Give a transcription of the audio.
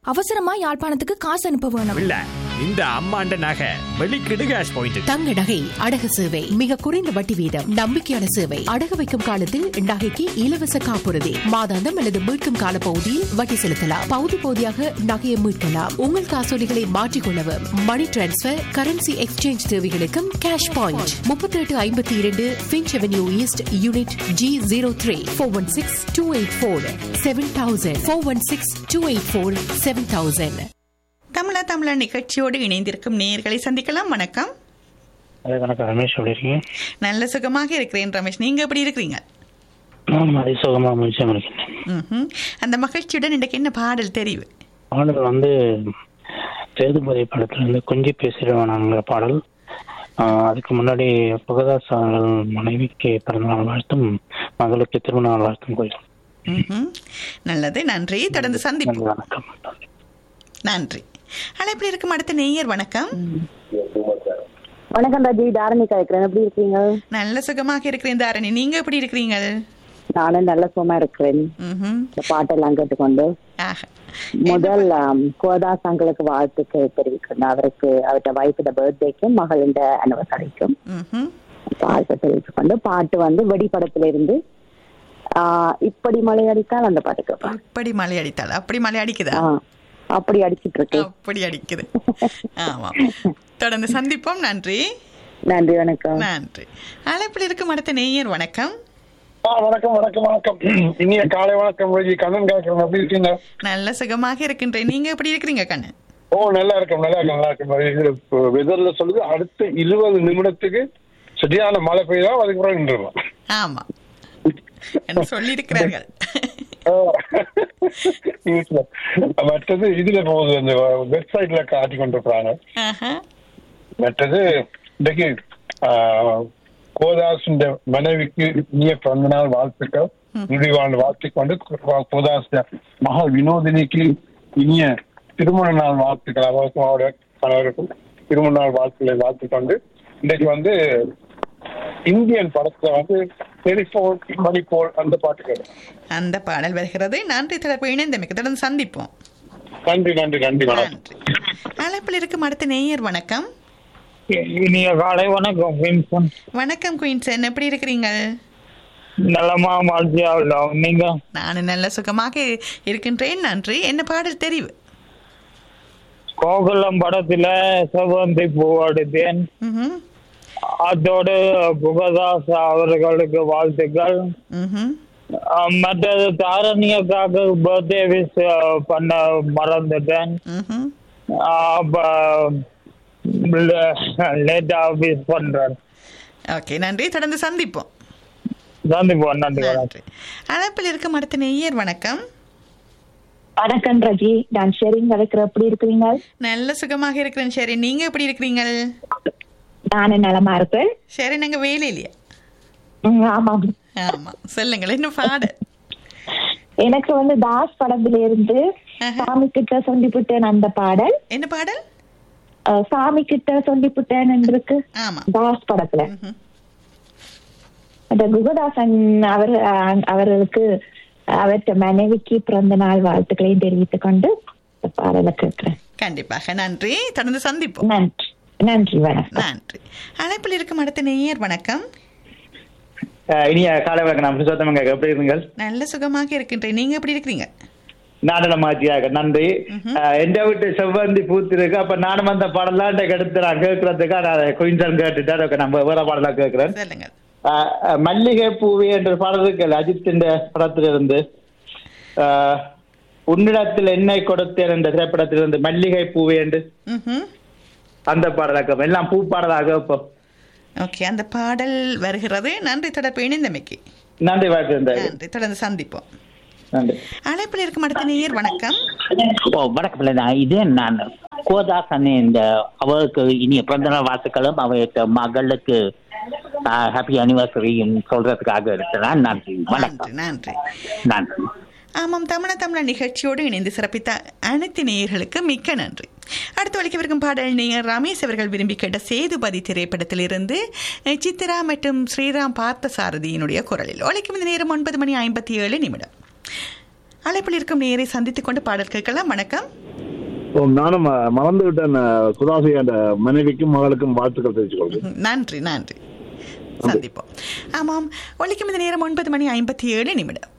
அவசரமா யாழ்ப்பாணத்துக்கு காசு அனுப்ப வேணும் இல்ல இந்த அம்மாண்ட நகை வெளிக்கிடு கேஷ் பாயிண்ட் தங்க நகை அடகு சேவை மிக குறைந்த வட்டி வீதம் நம்பிக்கையான சேவை அடகு வைக்கும் காலத்தில் நகைக்கு இலவச காப்புறுதி மாதாந்தம் அல்லது மீட்கும் கால பகுதியில் வட்டி செலுத்தலாம் பகுதி பகுதியாக நகையை மீட்கலாம் உங்கள் காசோலிகளை மாற்றிக்கொள்ளவும் மணி டிரான்ஸ்பர் கரன்சி எக்ஸ்சேஞ்ச் தேவைகளுக்கும் கேஷ் பாயிண்ட் முப்பத்தி எட்டு ஐம்பத்தி இரண்டு Finch avenue east unit G zero three four one six two eight four seven thousand four one six two eight four seven thousand Tamizha Tamizha நிகழ்ச்சியோடு இணைந்திருக்கும் நேயர்களை சந்திக்கலாம் வணக்கம் அதே வணக்கம் ரமேஷ் எப்படி இருக்கீங்க நல்ல சுகமாக இருக்கிறேன் ரமேஷ் நீங்க எப்படி இருக்கிறீங்க நானும் அதே சுகமாக முயற்சியாக இருக்கேன் ம்ஹும். அந்த மகிழ்ச்சியுடன் இன்றைக்கு என்ன பாடல் தெரிவு பாடல் வந்து சேதுபதி படத்துலேருந்து கொஞ்சி பேசிடுவானாங்கிற பாடல் ஆஹ் அதுக்கு முன்னாடி புகதாஸ் அவர்கள் மனைவிக்கு பிறந்தநாள் வாழ்த்தும் மகளுக்கு திருமண நாள் வாழ்த்தும் கோயில் ம்ஹும். நல்லது நன்றி தொடர்ந்து சந்திப்போம் வணக்கம் நன்றி அழைப்பில் இருக்கும் அடுத்த நேயர் வணக்கம் வணக்கம் ராஜி தாரணி கலைக்கிறேன் எப்படி இருக்கீங்க நல்ல சுகமாக இருக்கிறேன் தாரணி நீங்க எப்படி இருக்கிறீங்க நானும் நல்ல சுகமா இருக்கிறேன் ம்ஹும். இந்த பாட்டெல்லாம் கேட்டுக்கொண்டு ஆஹா. முதல் ஆம், கோதாஸ் அங்களுக்கு வாழ்த்துக்கு தெரிவிக்கிறேன் அவருக்கு அவர்கிட்ட வைஃபோட பர்த்டேக்கும் மகளின் அனிவர்சரிக்கும் ம்ஹும். வாழ்த்து தெரிவித்துக்கொண்டு பாட்டு வந்து வெடிப்படத்துல இருந்து ஆஹ் இப்படி மழை அடித்தால் அந்த பாட்டு கேட்பேன் அப்படி மழை அடித்தாள் அப்படி மழை அடிக்குதா ஆஹ் அப்படி அடிச்சிட்டு இருக்கு அப்படி அடிக்குது ஆமா தொடர்ந்து சந்திப்போம் நன்றி நன்றி வணக்கம் நன்றி அழைப்பில் இருக்கும் அடுத்த நேயர் வணக்கம் ஆ வணக்கம் வணக்கம் வணக்கம் இனிய காலை வணக்கம் விஜய் கண்ணன் கேட்கறேன் எப்படி இருக்கீங்க நல்ல சுகமாக இருக்கின்றேன் நீங்க எப்படி இருக்கிறீங்க கண்ணன் ஓ நல்லா இருக்கும் நல்லா இருக்கும் நல்லா இருக்கும் வெதர்ல சொல்லுது அடுத்த இருபது நிமிடத்துக்கு சரியான மழை பெய்தா அதுக்கப்புறம் நின்றுடும் ஆமா என்று சொல்லி இருக்கிறார்கள் மற்றது இதுல போகுது அந்த வெப்சைட்ல காட்டி கொண்டிருக்கிறாங்க மற்றது இன்றைக்கு கோதாஸ் மனைவிக்கு இனிய பிறந்த நாள் வாழ்த்துக்கள் முடிவான வாழ்த்திக்கொண்டு கோதாஸ் மகள் வினோதினிக்கு இனிய திருமண நாள் வாழ்த்துக்கள் அவருக்கும் அவருடைய கணவருக்கும் திருமண நாள் வாழ்த்துக்களை வாழ்த்துக்கொண்டு இன்றைக்கு வந்து இந்தியன் படத்துல வந்து டெலிபோன் மணிப்போல் அந்த பாட்டு கேட்கும் அந்த பாடல் வருகிறது நன்றி தொடர்பு இணைந்தமைக்கு தொடர்ந்து சந்திப்போம் நன்றி நன்றி நன்றி வணக்கம் நன்றி அழைப்பில் இருக்கும் அடுத்த நேயர் வணக்கம் இனிய காலை வணக்கம் வின்சன் வணக்கம் குயின்சன் எப்படி இருக்கிறீங்க நலமா மகிழ்ச்சியா உள்ளோம் நீங்க நான் நல்ல சுகமாக இருக்கின்றேன் நன்றி என்ன பாடல் தெரிவு கோகுலம் படத்துல செவந்தி பூ எடுத்தேன் ம்ஹும். அதோடு புகதாஸ் அவர்களுக்கு வாழ்த்துக்கள் ம்ஹும். அஹ் மற்றது தாரணியக்காக பர்த்டே விஷ் பண்ண மறந்துட்டேன் ம்ஹும். அஹ் அப்ப லேட்டா விஷ் பண்றேன் ஓகே நன்றி தொடர்ந்து சந்திப்போம் சந்திப்போம் நன்றி வணக்கம் நன்றி அழைப்பில் இருக்கும் அடுத்த நேயர் வணக்கம் வணக்கம் ரஜி நான் ஷெரிங் கலைக்கிற எப்படி இருக்கிறீங்க நல்ல சுகமாக இருக்கிறேன் சரி நீங்க எப்படி இருக்கிறீங்க நானும் நலமா இருப்பேன் சரி நாங்க வேலை இல்லையா ம், ஆமாம் ஆமா சொல்லுங்கள் என்ன பாடு எனக்கு வந்து தாஸ் படத்துல இருந்து ஆஹா. சாமி கிட்ட சொல்லிவிட்டேன் அந்த பாடல் என்ன பாடல் அஹ், சாமி கிட்ட சொல்லிவிட்டேன் இருக்கு ஆமா தாஸ் படத்துல ம்ஹும். அந்த குகதாசன் அவர் அஹ், அவர்களுக்கு அவர்கிட்ட மனைவிக்கு பிறந்த நாள் வாழ்த்துக்களையும் தெரிவித்துக் கொண்டு இந்த பாடலை கேட்கிறேன் கண்டிப்பாக நன்றி தொடர்ந்து சந்திப்போம் நன்றி நன்றி வணக்கம் நன்றி அழைப்பில் இருக்கும் அடுத்த நேயர் வணக்கம் அஹ் இனிய காலை வணக்கம் நான் புருஷோத்தமங்க எப்படி இருங்கள் நல்ல சுகமாக இருக்கின்றேன் நீங்க எப்படி இருக்கிறீங்க நாடன மாத்தியாக நன்றி அஹ் எந்த வீட்டு செவ்வந்தி பூத்திருக்கு அப்ப நானும் அந்த பாடலாம் எடுத்து நான் கேட்கறதுக்கா நான் குயின்சன் கேட்டுட்டேன் Okay, நம்ம வேற பாடலா கேட்கிறேன் சொல்லுங்கள் அஹ் அஹ் மல்லிகை பூவே என்ற பாடல் இருக்குல்ல அஜித்தின் படத்திலிருந்து அஹ் உன்னிடத்தில் என்னை கொடுத்தேன் என்ற திரைப்படத்திலிருந்து மல்லிகை பூவே என்று ம்ஹும். அந்த பாடலாக எல்லாம் பூ பாடலாக இப்போ ஓகே அந்த பாடல் வருகிறது நன்றி தொடர்பு இணைந்தமைக்கு நன்றி வாழ்த்து நன்றி தொடர்ந்து சந்திப்போம் நன்றி அழைப்பில் இருக்கும் அடுத்த நேயர் வணக்கம் ஓ வணக்கம் இல்லைண்ணா இது நான் கோதாஸ் அண்ணே இந்த அவருக்கு இனிய பிறந்தநாள் வாழ்த்துக்களும் அவருக்கு மகளுக்கு ஹாப்பி அனிவர்சரியும் சொல்றதுக்காக இருக்கிறேன் நன்றி வணக்கம் நன்றி நன்றி ஆமாம் தமிழ தமிழ நிகழ்ச்சியோடு இணைந்து சிறப்பித்த அனைத்து நேயர்களுக்கு மிக்க நன்றி அடுத்து ஒழிக்கவிருக்கும் பாடல் நேயர் ரமேஷ் அவர்கள் விரும்பி கேட்ட சேதுபதி திரைப்படத்திலிருந்து அஹ், சித்ரா மற்றும் ஸ்ரீராம் பார்த்த சாரதியினுடைய குரலில் ஒழிக்கும் இந்த நேரம் ஒன்பது மணி ஐம்பத்தி ஏழு நிமிடம் அழைப்பில் இருக்கும் நேரை சந்தித்துக் கொண்டு பாடல் கேட்கலாம் வணக்கம் ஓ, நானும் அஹ், மறந்து விட்டேன் அஹ், குதாசி அந்த மனைவிக்கும் மகளுக்கும் வாழ்த்துக்கள் தெரிவித்துக் கொள்கிறேன் நன்றி நன்றி சந்திப்போம் ஆமாம் ஒலிக்கும் இந்த நேரம் ஒன்பது மணி ஐம்பத்தி ஏழு நிமிடம்